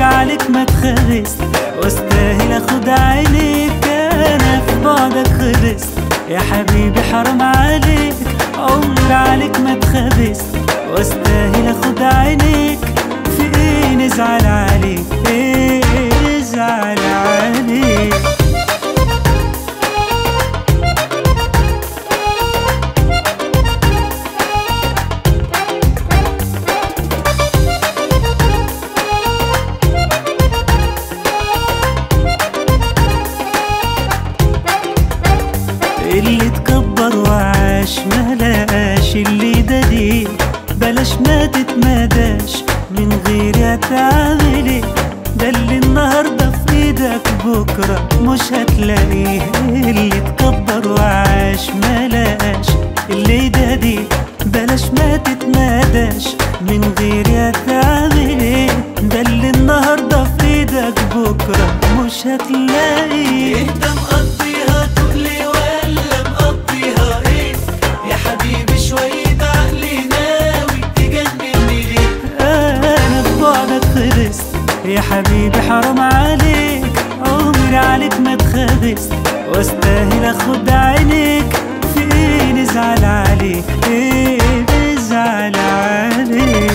عمر عليك ما اتخبست واستاهل اخد عينيك انا في بعدك خلصت يا حبيبي حرام عليك عمر عليك ما اتخبست واستاهل اخد عينيك في ايه نزعل عليك ايه نزعل عليك اللي اتكبر وعاش ما لقاش اللي دليل بلاش ما تتمداش من غير هتعمل ايه ده اللي النهارده في ايدك بكره مش هتلاقيه اللي اتكبر وعاش ما لقاش اللي دليل بلاش ما تتمداش من غير هتعمل ايه ده اللي النهارده في ايدك بكره مش هتلاقيه انت مقضيها تقلي ولا مقضيها ايه يا حبيبي شوية عقلي ناوي تجنني ليه انا في بعدك خلصت يا حبيبي حرام عليك عمري عليك ما اتخبست واستاهل اخد عينيك في ايه نزعل عليك ايه نزعل عليك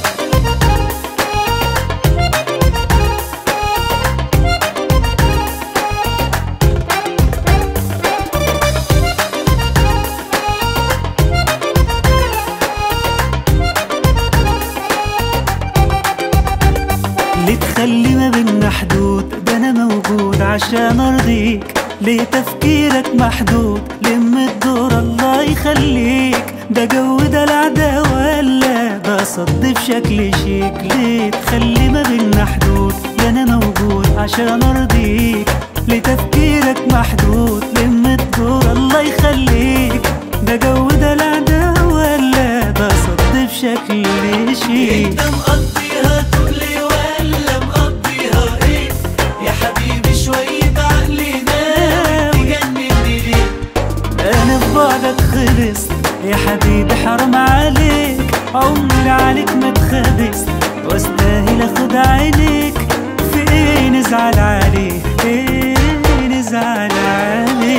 ليه تخلي ما بينا حدود ده انا موجود عشان ارضيك ليه تفكيرك محدود لم الدور الله يخليك ده جو ده العدا ولا ده صد بشكل شيك ليه تخلي ما بينا حدود ده انا موجود عشان ارضيك ليه تفكيرك محدود لم الدور الله يخليك ده جو ده العدا ولا ده صد بشكل شيك انت مقضيها تقلي ولا مقضيها ايه يا حبيبي شوية عقلي ناوي تجنني ليه انا في بعدك خلصت يا حبيبي حرام عليك عمري عليك ما اتخبست واستاهل اخد عينيك في ايه نزعل عليه ايه نزعل عليه